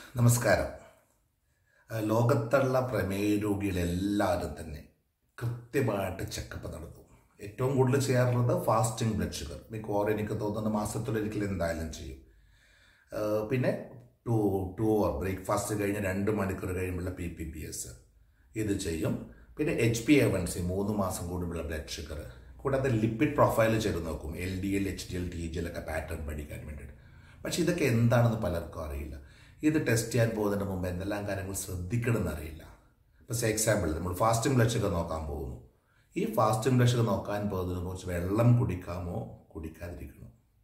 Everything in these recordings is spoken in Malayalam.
നമസ്കാരം ആ, ലോകത്തുള്ള പ്രമേയ രോഗികളെല്ലാവരും തന്നെ കൃത്യമായിട്ട് ചെക്കപ്പ് നടത്തും ഏറ്റവും കൂടുതൽ ചെയ്യാറുള്ളത് ഫാസ്റ്റിംഗ് ബ്ലഡ് ഷുഗർ മിക്കവാറും എനിക്ക് തോന്നുന്ന മാസത്തിലൊരിക്കൽ എന്തായാലും ചെയ്യും ആ, പിന്നെ ടു ടു അവർ ബ്രേക്ക്ഫാസ്റ്റ് കഴിഞ്ഞ് രണ്ട് മണിക്കൂർ കഴിയുമ്പോഴുള്ള പി പി പി എസ് ഇത് ചെയ്യും പിന്നെ H B A one C മൂന്ന് മാസം കൂടുമ്പോഴുള്ള ബ്ലഡ് ഷുഗർ കൂടാതെ ലിപ്പിഡ് പ്രൊഫൈൽ ചെയ്ത് നോക്കും L D L H D L T G L ഒക്കെ പാറ്റേൺ പഠിക്കാൻ വേണ്ടിയിട്ട് പക്ഷെ ഇതൊക്കെ എന്താണെന്ന് പലർക്കും അറിയില്ല ഇത് ടെസ്റ്റ് ചെയ്യാൻ പോകുന്നതിന് മുമ്പ് എന്തെല്ലാം കാര്യങ്ങൾ ശ്രദ്ധിക്കണമെന്ന് അറിയില്ല ഇപ്പോൾ എക്സാമ്പിൾ നമ്മൾ ഫാസ്റ്റിംഗ് ബ്ലഡ് ഷുഗർ നോക്കാൻ പോകുന്നു ഈ ഫാസ്റ്റിംഗ് ബ്ലഡ് ഷുഗർ നോക്കാൻ പോകുന്നതിന് കുറച്ച് വെള്ളം കുടിക്കാമോ കുടിക്കാതിരിക്കണോ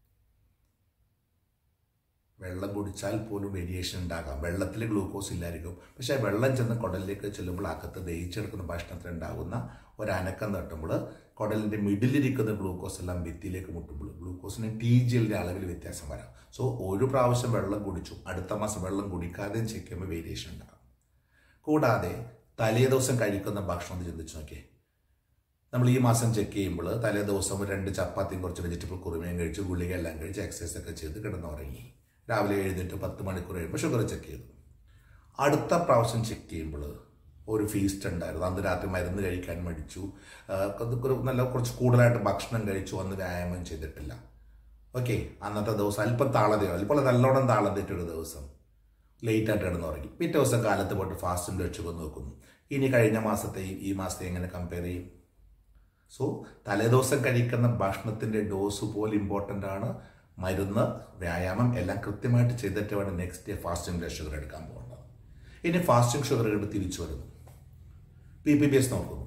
വെള്ളം കുടിച്ചാൽ പോലും വേരിയേഷൻ ഉണ്ടാകാം വെള്ളത്തിൽ ഗ്ലൂക്കോസ് ഇല്ലായിരിക്കും പക്ഷേ വെള്ളം ചെന്ന് കുടലിലേക്ക് ചെല്ലുമ്പോൾ അകത്ത് ദഹിച്ചെടുക്കുന്ന ഭക്ഷണത്തിൽ ഉണ്ടാകുന്ന ഒരനക്കം തട്ടുമ്പോൾ കുടലിൻ്റെ മിഡിലിരിക്കുന്ന ഗ്ലൂക്കോസ് എല്ലാം ഭിത്തിയിലേക്ക് മുട്ടുമ്പോൾ ഗ്ലൂക്കോസിന് ടി ജിയുടെ അളവിൽ വ്യത്യാസം വരാം സോ ഒരു പ്രാവശ്യം വെള്ളം കുടിച്ചു അടുത്ത മാസം വെള്ളം കുടിക്കാതെയും ചെക്ക് ചെയ്യുമ്പോൾ വേരിയേഷൻ ഉണ്ടാകും കൂടാതെ തലേ ദിവസം കഴിക്കുന്ന ഭക്ഷണം ഒന്ന് ചിന്തിച്ച് നോക്കിയേ നമ്മൾ ഈ മാസം ചെക്ക് ചെയ്യുമ്പോൾ തലേ ദിവസം ഒരു രണ്ട് ചപ്പാത്തിയും കുറച്ച് വെജിറ്റബിൾ കുറുമയും കഴിച്ച് ഗുളിക എല്ലാം കഴിച്ച് എക്സസൈസ് ഒക്കെ ചെയ്ത് കിടന്നുറങ്ങി രാവിലെ എഴുന്നേറ്റ് പത്ത് മണിക്കൂർ കഴിയുമ്പോൾ ഷുഗർ ചെക്ക് ചെയ്തു അടുത്ത പ്രാവശ്യം ചെക്ക് ചെയ്യുമ്പോൾ ഒരു ഫീസ്റ്റ് ഉണ്ടായിരുന്നു അന്ന് രാത്രി മരുന്ന് കഴിക്കാൻ മടിച്ചു ആ, അത് ഒരു നല്ല കുറച്ച് കൂടുതലായിട്ട് ഭക്ഷണം കഴിച്ചു അന്ന് വ്യായാമം ചെയ്തിട്ടില്ല ഓക്കെ അന്നത്തെ ദിവസം അല്പം താളതയോ ഇപ്പോൾ നല്ലോണം താളം തെറ്റൊരു ദിവസം ലേറ്റായിട്ട് കിടന്ന് ഉറങ്ങി പിറ്റേ ദിവസം കാലത്ത് പോയിട്ട് ഫാസ്റ്റും ലക്ഷ്യം നോക്കുന്നു ഇനി കഴിഞ്ഞ മാസത്തെയും ഈ മാസത്തെയും എങ്ങനെ കമ്പയർ ചെയ്യും സോ തലേദിവസം കഴിക്കുന്ന ഭക്ഷണത്തിൻ്റെ ഡോസ് പോലെ ഇമ്പോർട്ടൻ്റ് ആണ് മരുന്ന് വ്യായാമം എല്ലാം കൃത്യമായിട്ട് ചെയ്തിട്ട് വേണം next day fasting blood sugar എടുക്കാൻ പോകുന്നത് ഇനി ഫാസ്റ്റിംഗ് ഷുഗർ എടുത്ത് തിരിച്ചു വരുന്നു പി പി ബി എസ് നോക്കുന്നു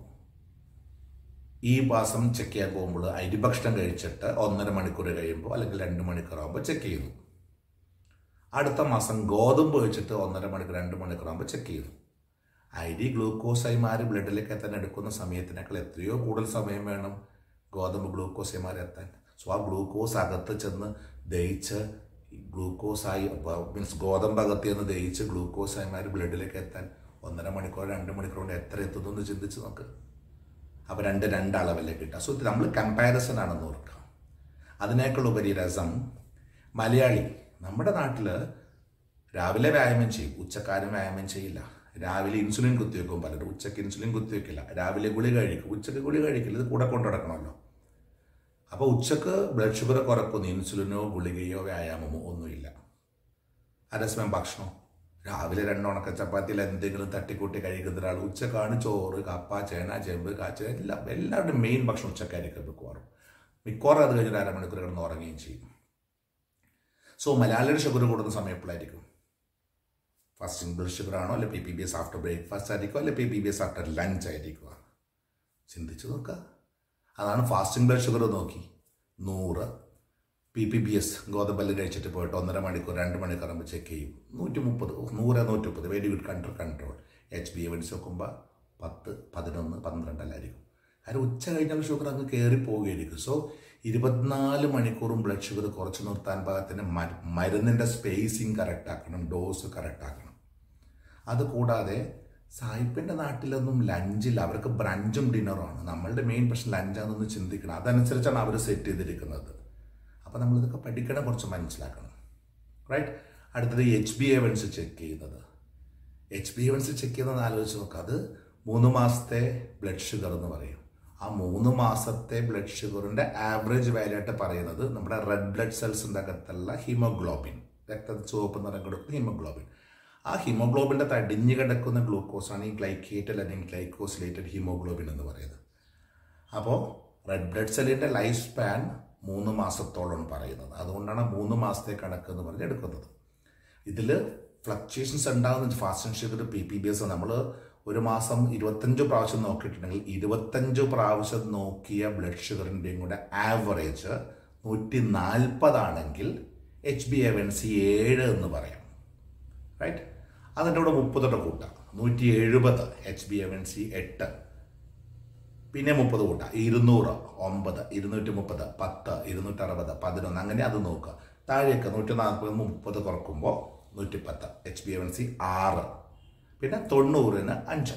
ഈ മാസം ചെക്ക് ചെയ്യാൻ പോകുമ്പോൾ അരിഭക്ഷണം കഴിച്ചിട്ട് ഒന്നര മണിക്കൂർ കഴിയുമ്പോൾ അല്ലെങ്കിൽ രണ്ട് മണിക്കൂർ ആകുമ്പോൾ ചെക്ക് ചെയ്യുന്നു അടുത്ത മാസം ഗോതമ്പ് കഴിച്ചിട്ട് ഒന്നര മണിക്കൂർ രണ്ട് മണിക്കൂർ ആകുമ്പോൾ ചെക്ക് ചെയ്യുന്നു അരി ഗ്ലൂക്കോസായി മാറി ബ്ലഡിലേക്ക് എത്താൻ എടുക്കുന്ന സമയത്തിനേക്കാൾ എത്രയോ കൂടുതൽ സമയം വേണം ഗോതമ്പ് ഗ്ലൂക്കോസായി മാറി എത്താൻ സോ ആ ഗ്ലൂക്കോസ് അകത്ത് ചെന്ന് ദഹിച്ച് ഗ്ലൂക്കോസായി മീൻസ് ഗോതമ്പ് അകത്ത് ചെന്ന് ദഹിച്ച് ഗ്ലൂക്കോസായി മാറി ബ്ലഡിലേക്ക് എത്താൻ ഒന്നര മണിക്കൂർ രണ്ട് മണിക്കൂർ കൊണ്ട് എത്ര എത്തുന്നു എന്ന് ചിന്തിച്ച് നോക്ക് അപ്പോൾ രണ്ട് രണ്ട് അളവല്ലേ കിട്ടുക സോ ഇത് നമ്മൾ കമ്പാരിസൺ ആണെന്ന് ഓർക്കാം അതിനേക്കാൾ ഉപരി രസം മലയാളി നമ്മുടെ നാട്ടിൽ രാവിലെ വ്യായാമം ചെയ്യും ഉച്ചക്കാരും വ്യായാമം ചെയ്യില്ല രാവിലെ ഇൻസുലിൻ കുത്തിവെക്കും പലരും ഉച്ചയ്ക്ക് ഇൻസുലിൻ കുത്തിവെക്കില്ല രാവിലെ ഗുളിക കഴിക്കും ഉച്ചയ്ക്ക് ഗുളിക കഴിക്കില്ല ഇത് കൂടെ കൊണ്ടു നടക്കണമല്ലോ അപ്പോൾ ഉച്ചക്ക് ബ്ലഡ് ഷുഗർ കുറക്കുന്നു ഇൻസുലിനോ ഗുളികയോ വ്യായാമമോ ഒന്നുമില്ല അതേസമയം ഭക്ഷണം രാവിലെ രണ്ടുണക്ക ചപ്പാത്തിയിൽ എന്തെങ്കിലും തട്ടിക്കൂട്ടി കഴിക്കുന്ന ഒരാൾ ഉച്ചക്കാണ് ചോറ് കപ്പ ചേന ചെമ്പ് കാച്ച എല്ലാം എല്ലാവരുടെയും മെയിൻ ഭക്ഷണം ഉച്ചക്കായിരിക്കും മിക്കവാറും മിക്കവാറും അത് കഴിഞ്ഞൊരു അരമണിക്കൂർ കിടന്ന് ഉറങ്ങുകയും ചെയ്യും സോ മലയാളിയുടെ ഷുഗർ കൂടുന്ന സമയം എപ്പോഴായിരിക്കും ഫാസ്റ്റിംഗ് ബ്ലഡ് ഷുഗർ ആണോ അല്ലെ P P B S after breakfast ആയിരിക്കും അല്ലെ P P B S after lunch ആയിരിക്കുക ചിന്തിച്ചു നോക്കുക അതാണ് ഫാസ്റ്റിംഗ് ബ്ലഡ് ഷുഗർ നോക്കി നൂറ് പി പി ബി എസ് ഗോതമ്പല് കഴിച്ചിട്ട് പോയിട്ട് ഒന്നര മണിക്കൂർ രണ്ട് മണിക്കൂർ ആകുമ്പോൾ ചെക്ക് ചെയ്യും നൂറ്റി മുപ്പത് നൂറ് നൂറ്റി മുപ്പത് very good control control H B A വെടിച്ച് നോക്കുമ്പോൾ പത്ത് പതിനൊന്ന് പന്ത്രണ്ടല്ലായിരിക്കും കാരണം ഉച്ച കഴിഞ്ഞാൽ ഷുഗർ അങ്ങ് കയറി പോവുകയായിരിക്കും സോ ഇരുപത്തിനാല് മണിക്കൂറും ബ്ലഡ് ഷുഗർ കുറച്ച് നിർത്താൻ പാകത്തിന് മരു- മരുന്നിൻ്റെ സ്പേസിങ് കറക്റ്റ് ആക്കണം ഡോസ് കറക്റ്റ് ആക്കണം അതുകൂടാതെ സായിപ്പിൻ്റെ നാട്ടിലൊന്നും ലഞ്ചില്ല അവർക്ക് ബ്രഞ്ചും ഡിന്നറുമാണ് നമ്മളുടെ മെയിൻ പ്രശ്നം ലഞ്ചാണെന്നൊന്ന് ചിന്തിക്കണം അതനുസരിച്ചാണ് അവർ സെറ്റ് ചെയ്തിരിക്കുന്നത് അപ്പോൾ നമ്മളിതൊക്കെ പഠിക്കണം കുറച്ച് മനസ്സിലാക്കണം റൈറ്റ് അടുത്തത് എച്ച് ബി എവൻസ് ചെക്ക് ചെയ്യുന്നത് എച്ച് ബി എവൻസ് ചെക്ക് ചെയ്യുന്നത് ആലോചിച്ച് നോക്കുക അത് മൂന്ന് മാസത്തെ ബ്ലഡ് ഷുഗർ എന്ന് പറയും ആ മൂന്ന് മാസത്തെ ബ്ലഡ് ഷുഗറിൻ്റെ ആവറേജ് വാല്യൂ ആയിട്ട് പറയുന്നത് നമ്മുടെ റെഡ് ബ്ലഡ് സെൽസിൻ്റെ അകത്തുള്ള ഹീമോഗ്ലോബിൻ രക്ത ചുവപ്പ് നിറം കൊടുക്കുന്ന ഹീമോഗ്ലോബിൻ ആ ഹീമോഗ്ലോബിൻ്റെ തടിഞ്ഞു കിടക്കുന്ന ഗ്ലൂക്കോസാണ് ഈ ഗ്ലൈക്കേറ്റഡ് അല്ലെങ്കിൽ ഗ്ലൈക്കോസിലേറ്റഡ് ഹീമോഗ്ലോബിൻ എന്ന് പറയുന്നത് അപ്പോൾ റെഡ് ബ്ലഡ് സെല്ലിൻ്റെ ലൈഫ് സ്പാൻ മൂന്ന് മാസത്തോളം പറയുന്നത് അതുകൊണ്ടാണ് മൂന്ന് മാസത്തെ കണക്ക് എന്ന് പറഞ്ഞ് എടുക്കുന്നത് ഇതിൽ ഫ്ലക്ച്വേഷൻസ് ഉണ്ടാകുന്ന fast sugar P P B S നമ്മൾ ഒരു മാസം ഇരുപത്തഞ്ച് പ്രാവശ്യം നോക്കിയിട്ടുണ്ടെങ്കിൽ ഇരുപത്തഞ്ച് പ്രാവശ്യം നോക്കിയ ബ്ലഡ് ഷുഗറിൻ്റെയും കൂടെ ആവറേജ് നൂറ്റി നാൽപ്പതാണെങ്കിൽ എച്ച് ബി എവൻ സി ഏഴ് എന്ന് പറയാം റൈറ്റ് അതിൻ്റെ കൂടെ മുപ്പതോടെ കൂട്ടാം നൂറ്റി എഴുപത് എച്ച് ബി എവൻ സി എട്ട് പിന്നെ മുപ്പത് കൂട്ടാം ഇരുന്നൂറ് ഒമ്പത് ഇരുന്നൂറ്റി മുപ്പത് പത്ത് ഇരുന്നൂറ്റി അറുപത് പതിനൊന്ന് അങ്ങനെ അത് നോക്കുക താഴേക്ക് നൂറ്റി നാൽപ്പത് മുപ്പത് കുറക്കുമ്പോൾ നൂറ്റി പത്ത് എച്ച് ബി എവൻ സി ആറ് പിന്നെ തൊണ്ണൂറിന് അഞ്ച്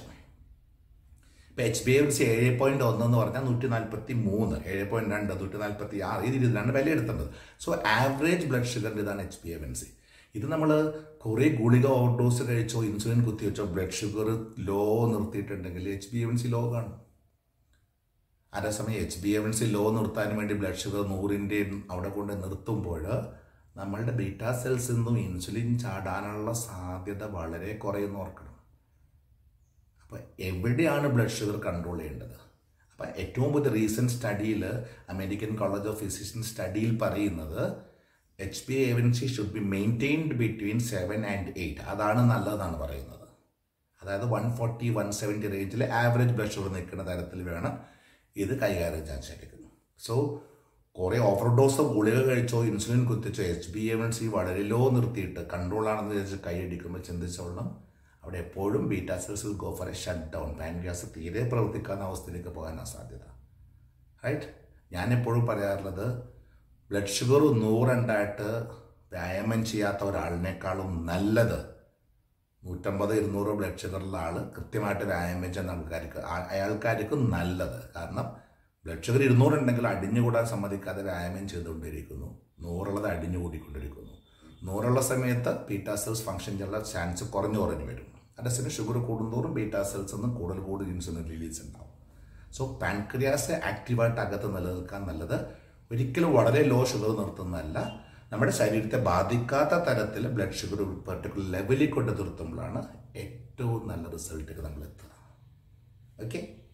ഇപ്പം എച്ച് ബി എഫ് സി ഏഴ് പോയിന്റ് ഒന്ന് എന്ന് പറഞ്ഞാൽ നൂറ്റി നാൽപ്പത്തി മൂന്ന് ഏഴ് പോയിന്റ് രണ്ട് നൂറ്റി നാൽപ്പത്തി ആറ് ഈ രീതിയിലാണ് വിലയിരുത്തേണ്ടത് സോ ആവറേജ് ബ്ലഡ് ഷുഗറിൻ്റെ ഇതാണ് എച്ച് ബി എഫ് സി ഇത് നമ്മൾ കുറേ ഗുളിക ഓവർഡോസ് കഴിച്ചോ ഇൻസുലിൻ കുത്തിവെച്ചോ ബ്ലഡ് ഷുഗർ ലോ നിർത്തിയിട്ടുണ്ടെങ്കിൽ H B N C low കാണും അതേസമയം H B N C low നിർത്താൻ വേണ്ടി ബ്ലഡ് ഷുഗർ നൂറിൻ്റെ അവിടെ കൊണ്ട് നിർത്തുമ്പോൾ നമ്മളുടെ ബീറ്റാ സെൽസിൽ നിന്നും ഇൻസുലിൻ ചാടാനുള്ള സാധ്യത വളരെ കുറയുന്നു ഓർക്കണം അപ്പോൾ എവിടെയാണ് ബ്ലഡ് ഷുഗർ കൺട്രോൾ ചെയ്യേണ്ടത് അപ്പം ഏറ്റവും പുതിയ റീസെൻറ്റ് സ്റ്റഡിയിൽ അമേരിക്കൻ കോളേജ് ഓഫ് ഫിസിഷ്യൻ സ്റ്റഡിയിൽ പറയുന്നത് H B A N C should be maintained between seven and eight അതാണ് നല്ലതെന്നാണ് പറയുന്നത് അതായത് വൺ ഫോർട്ടി വൺ സെവൻറ്റി റേഞ്ചിൽ ആവറേജ് ബ്ലഡ് ഷുഗർ നിൽക്കുന്ന തരത്തിൽ വേണം ഇത് കൈകാര്യം ചെയ്യാൻ സാധിക്കുന്നു സോ കുറേ ഓവർഡോസ് ഗുളിക കഴിച്ചോ ഇൻസുലിൻ കുത്തിച്ചോ എച്ച് ബി എൻ സി വളരെ ലോ നിർത്തിയിട്ട് കൺട്രോൾ ആണെന്ന് വിചാരിച്ച് കൈയടിക്കുമ്പോൾ ചിന്തിച്ചോളണം അവിടെ എപ്പോഴും beta cells will go for a shut down pancreas തീരെ പ്രവർത്തിക്കാവുന്ന അവസ്ഥയിലേക്ക് പോകാനാണ് സാധ്യത റൈറ്റ് ഞാൻ എപ്പോഴും പറയാറുള്ളത് ബ്ലഡ് ഷുഗർ നൂറുണ്ടായിട്ട് വ്യായാമം ചെയ്യാത്ത ഒരാളിനേക്കാളും നല്ലത് നൂറ്റമ്പത് ഇരുന്നൂറ് ബ്ലഡ് ഷുഗറുള്ള ആൾ കൃത്യമായിട്ട് വ്യായാമം ചെയ്യുന്ന ആൾക്കാർക്ക് ആ- അയാൾക്കാർക്ക് നല്ലത് കാരണം ബ്ലഡ് ഷുഗർ ഇരുന്നൂറുണ്ടെങ്കിൽ അടിഞ്ഞുകൂടാൻ സമ്മതിക്കാതെ വ്യായാമം ചെയ്തുകൊണ്ടിരിക്കുന്നു നൂറുള്ളത് അടിഞ്ഞുകൂടിക്കൊണ്ടിരിക്കുന്നു നൂറുള്ള സമയത്ത് ബീറ്റാ സെൽസ് ഫംഗ്ഷൻ ചെയ്യാനുള്ള ചാൻസ് കുറഞ്ഞു കുറഞ്ഞു വരും അതേസമയം ഷുഗർ കൂടുന്തോറും ബീറ്റാ സെൽസ് നിന്നും കൂടുതൽ കൂടുതൽ ഇൻസുലിൻ റിലീസ് ഉണ്ടാവും സോ പാൻക്രിയാസ് ആക്റ്റീവായിട്ട് അകത്ത് നിലനിൽക്കാൻ നല്ലത് ഒരിക്കലും വളരെ ലോ ഷുഗർ നിർത്തുന്നതല്ല നമ്മുടെ ശരീരത്തെ ബാധിക്കാത്ത തരത്തിൽ ബ്ലഡ് ഷുഗർ പെർട്ടിക്കുലർ ലെവലിൽ കൊണ്ട് നിർത്തുമ്പോഴാണ് ഏറ്റവും നല്ല റിസൾട്ടിൽ നമ്മൾ എത്തുക ഓക്കെ